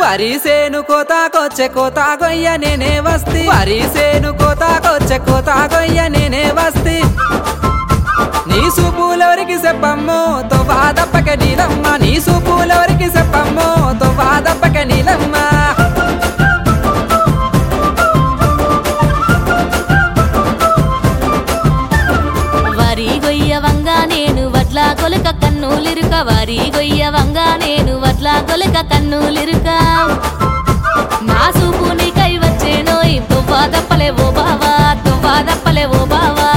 వరి సేను కోతాకొచ్చే కోతా గొయ్య నేనే వస్తి వరి సేను కోతాకొచ్చే కోతా గొయ్య నేనే వస్తి నీ సూపులవరికి చెప్పమ్మో తో బాధప్పక నీలమ్మ నీ సూపులవరికి చెప్పమ్మో తో బాధప్పక నీలమ్మ వరి గొయ్యవంగా నేను వడ్ల కొలక కన్నులిరుక వరి గొయ్యవంగా నేను వడ్ల కొలక కన్నులిరుక నా సూపు నీకై వచ్చేనోయ్ తువ్వా దప్పలే ఓ బావా తువ్వా దప్పలే ఓ బావా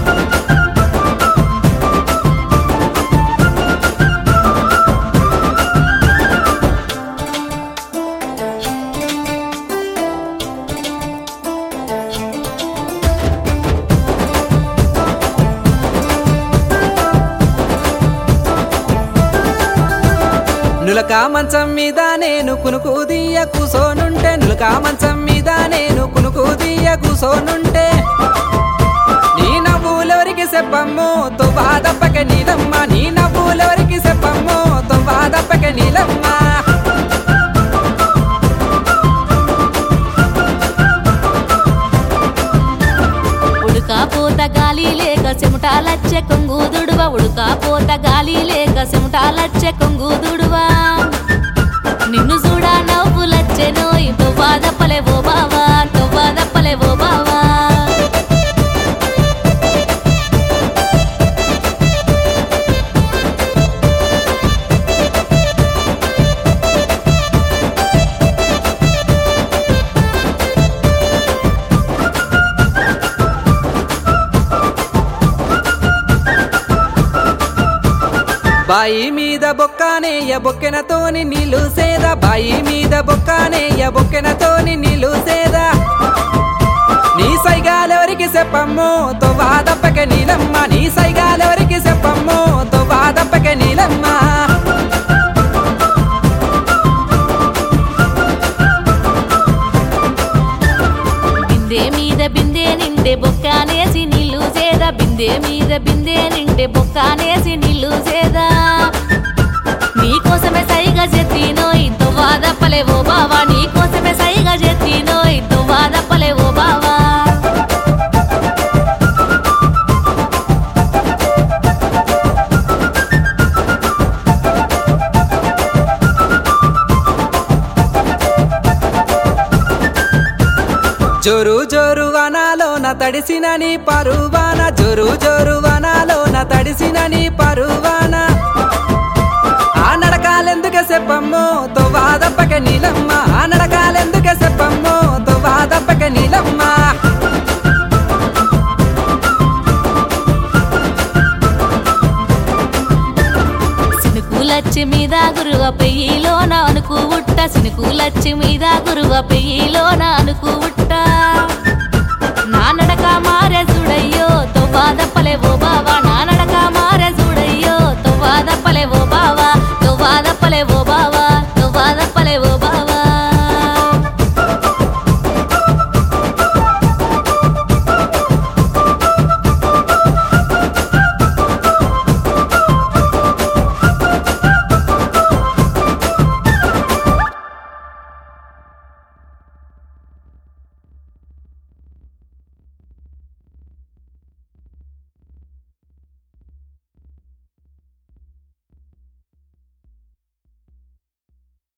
నులక మంచం మీద నేను కునుకు దియ్య కూసోనుంటే నులక మంచం మీద నేను కునుకు దియ్య కూసోనుంటే నీ నవ్వులెవరికి చెప్పమ్మో తో బాధప్పక నీలమ్మ నీ నవ్వులెవరికి చెప్పమ్మో తో బాధప్పక నీలమ్మ ఉడుకా పోత గాలి లేక చెమటాలచ్చే కొంగు దుడువ ఉడుకా పోత గాలి లేక చెమటాలచ్చే కొంగు దుడువ నిన్ను చూడా నవ్వులచ్చెనోయ్ తువ్వా దప్పలే ఓ బావా తువ్వా దప్పలే ఓ బావా బాయి మీద బొక్కానేయ బొక్కెనతోని నీళ్ళు సేద బాయి మీద బొక్కానేయ బొక్కెనతోని నీళ్ళు సేద నీ సైగాలెవరికి చెప్పమ్మో తో బాధప్పక నీలమ్మ నీ సైగాలెవరికి చెప్పమ్మో తో బాధప్పక నీలమ్మ బిందె మీద బిందె నిండే బొక్కానేసి నీళ్లు సేద బిందె మీద బిందె నిండే బొక్కానేసి నీళ్లు సేద నీకోసమే సైగా చెత్తినో ఇంతో వాదప్పలే ఓ బావా నీకోసమే సైగా చెత్తినో ఇంతో వాదప్పలే ఓ బావా జోరు జోరు వనాలో నా తడిసిన నీ పరువాన జోరు జోరు వనాలో నా తడిసిన నీ పరువాన ఆ నడకాలెందుకే చెప్పమ్మో తో వాదప్పక నీలమ్మ ఆ నడకాలెందుకే చెప్పమ్మో తో వాదప్పక నీలమ్మ సినుకులచ్చి మీద గురువ పెయ్యిలోన అనుకు ఉట్ట సినుకులచ్చి మీద గురువ పెయ్యిలోన అనుకు ఉట్ట నా నడక మారే సుడయ్యో తో బాధపలే ఓ బావా నా